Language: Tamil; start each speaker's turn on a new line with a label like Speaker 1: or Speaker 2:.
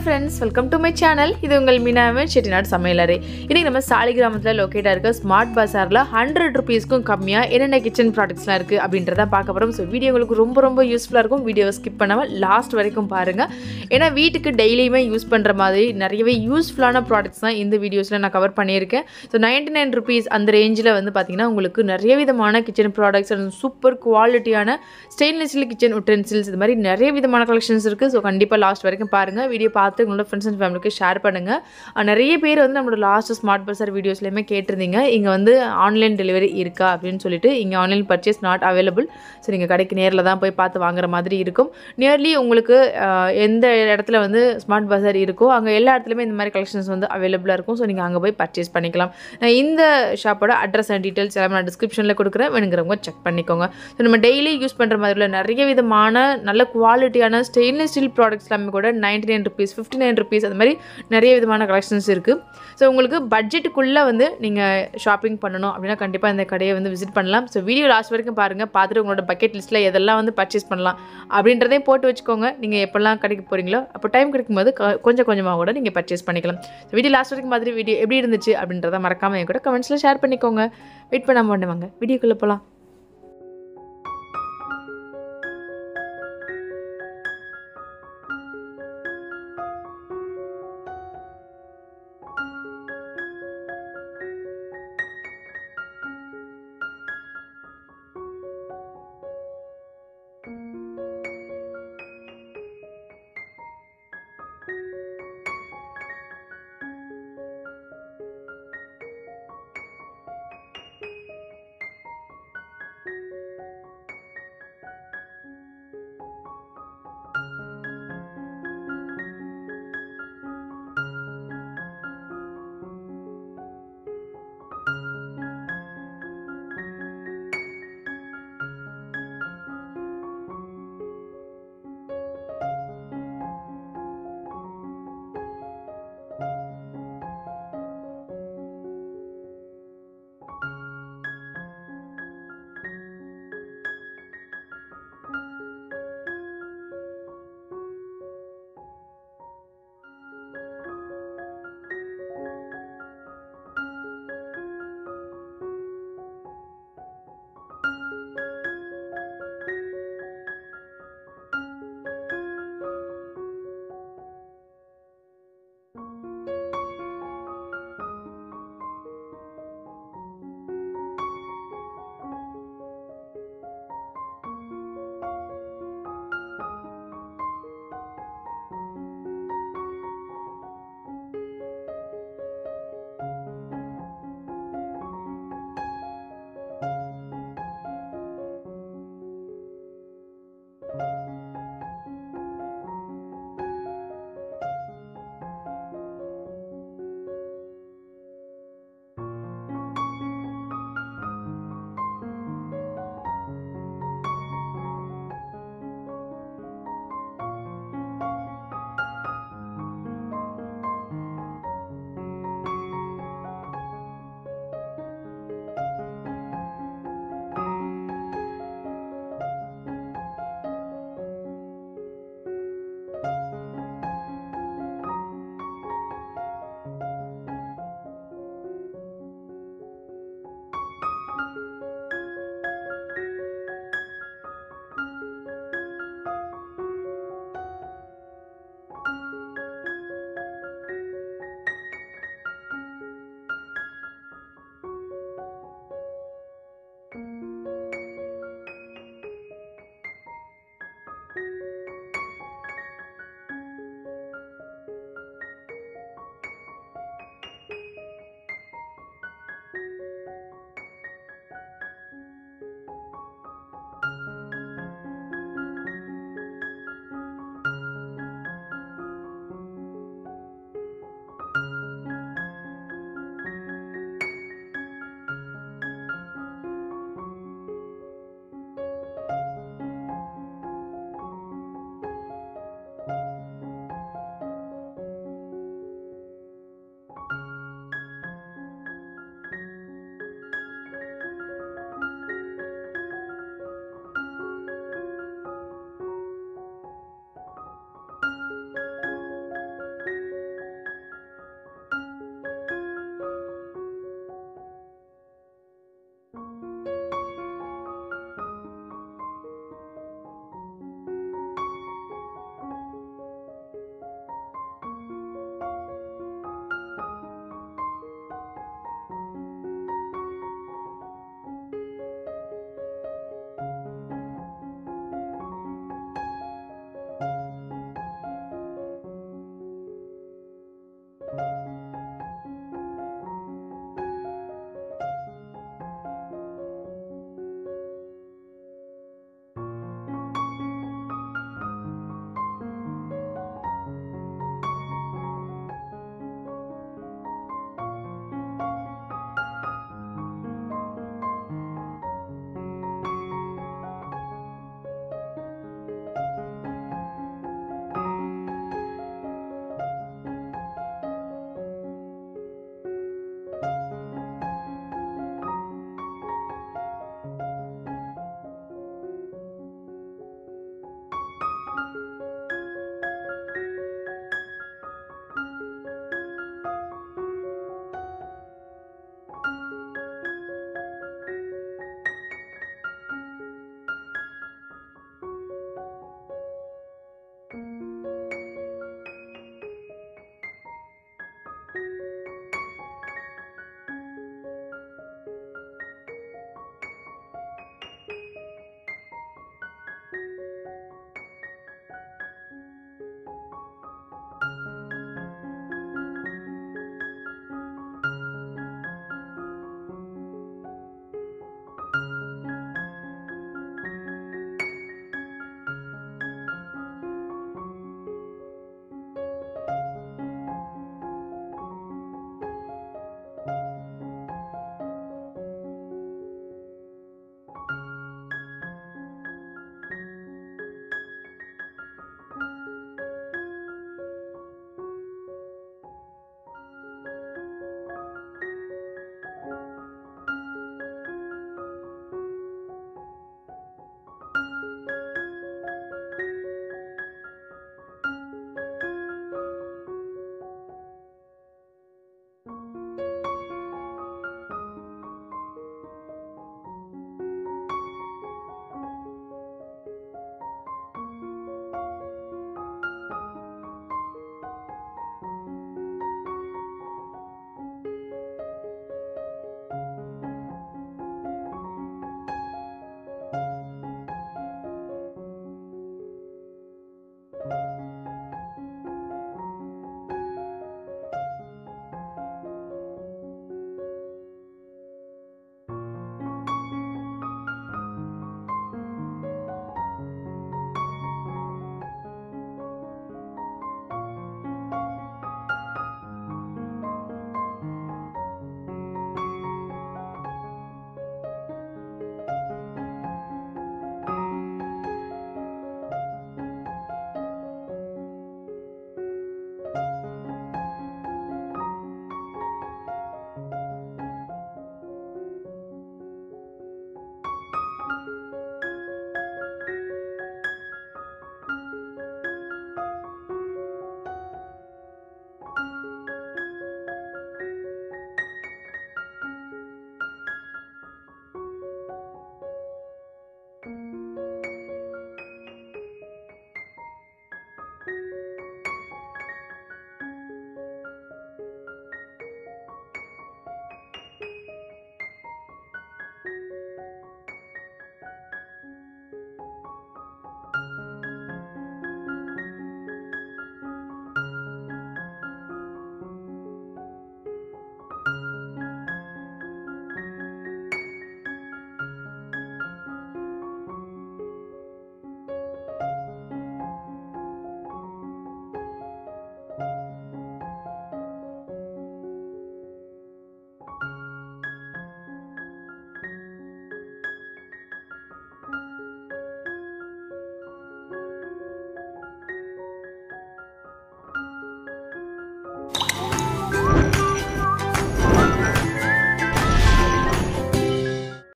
Speaker 1: friends welcome to my channel இது உங்கள் மீனாவின் செட்டிநாடு சமையலறை இன்றைக்கி நம்ம சாலி கிராமத்தில் லொக்கேட்டாக இருக்க ஸ்மார்ட் பஸாரில் ஹண்ட்ரட் ருபீஸ்க்கும் கம்மியாக என்னென்ன கிச்சன் ப்ராடக்ட்ஸ்லாம் இருக்குது அப்படின்றத பார்க்க போகிறோம் ஸோ வீடியோ உங்களுக்கு ரொம்ப ரொம்ப யூஸ்ஃபுல்லாக இருக்கும் வீடியோவை ஸ்கிப் பண்ணாமல் லாஸ்ட் வரைக்கும் பாருங்கள் ஏன்னா வீட்டுக்கு டெய்லியுமே யூஸ் பண்ணுற மாதிரி நிறையவே யூஸ்ஃபுல்லான ப்ராடக்ட்ஸ் தான் இந்த வீடியோஸில் நான் கவர் பண்ணியிருக்கேன் ஸோ நைன்டி நைன் ருபீஸ் அந்த ரேஞ்சில் வந்து பார்த்திங்கன்னா உங்களுக்கு நிறைய விதமான கிச்சன் ப்ராடக்ட்ஸ் அண்ட் சூப்பர் குவாலிட்டியான ஸ்டெயின்லெஸ் ஸ்டீல் கிச்சன் உட்டென்சில்ஸ் இது மாதிரி நிறைய விதமான கலெக்ஷன்ஸ் இருக்குது ஸோ கண்டிப்பாக லாஸ்ட் வரைக்கும் பாருங்கள் வீடியோ பார்த்து உங்களோட ஃப்ரெண்ட்ஸ் அண்ட் ஃபேமிலிக்கு ஷேர் பண்ணுங்கள் அஹ் நிறைய பேர் வந்து நம்மளோட லாஸ்ட் ஸ்மார்ட் பஸார் வீடியோஸ்லையுமே கேட்டிருந்தீங்க இங்கே வந்து ஆன்லைன் டெலிவரி இருக்கா அப்படின்னு சொல்லிட்டு இங்கே online purchase not available so நீங்கள் கடைக்கு நேரில் தான் போய் பார்த்து வாங்குற மாதிரி இருக்கும் நியர்லி உங்களுக்கு அஹ், எந்த இடத்துல வந்து ஸ்மார்ட் பஸார் இருக்கோ அங்கே எல்லா இடத்துலையுமே இந்த மாதிரி கலெக்ஷன்ஸ் வந்து அவைலபிளாக இருக்கும் ஸோ நீங்கள் அங்கே போய் பர்ச்சேஸ் பண்ணிக்கலாம் நான் இந்த ஷாப்போட அட்ரஸ் அண்ட் டீட்டெயில்ஸ் எல்லாமே நான் டிஸ்கிரிப்ஷனில் கொடுக்குறேன் வேணுங்கிறவங்க செக் பண்ணிக்கோங்க ஸோ நம்ம டெய்லி யூஸ் பண்ணுற மாதிரி உள்ள நிறைய விதமான நல்ல குவாலிட்டியான ஸ்டெயின்லெஸ் ஸ்டீல் ப்ராடக்ட்ஸ் எல்லாமே கூட ninety nine rupees fifty nine rupees அந்த மாதிரி நிறைய விதமான கலெக்ஷன்ஸ் இருக்குது ஸோ உங்களுக்கு பட்ஜெட்டுக்குள்ளே வந்து நீங்கள் ஷாப்பிங் பண்ணணும் அப்படின்னா கண்டிப்பாக இந்த கடையை வந்து விசிட் பண்ணலாம் ஸோ வீடியோ லாஸ்ட் வரைக்கும் பாருங்கள் பார்த்துட்டு உங்களோட பக்கெட் லிஸ்ட்டில் எதெல்லாம் வந்து பர்ச்சேஸ் பண்ணலாம் அப்படின்றதையும் போட்டு வச்சுக்கோங்க நீங்கள் எப்போல்லாம் கடைக்கு போகிறீங்களோ அப்போ டைம் கிடைக்கும்போது க- கொஞ்சம் கொஞ்சமாக கூட நீங்கள் பர்ச்சேஸ் பண்ணிக்கலாம் ஸோ வீடியோ லாஸ்ட் வரைக்கும் மாதிரி வீடியோ எப்படி இருந்துச்சு அப்படின்றத மறக்காமல் என் கூட கமெண்ட்ஸில் ஷேர் பண்ணிக்கோங்க வெயிட் பண்ணாமல் பண்ணுவாங்க வீடியோக்குள்ளே போகலாம்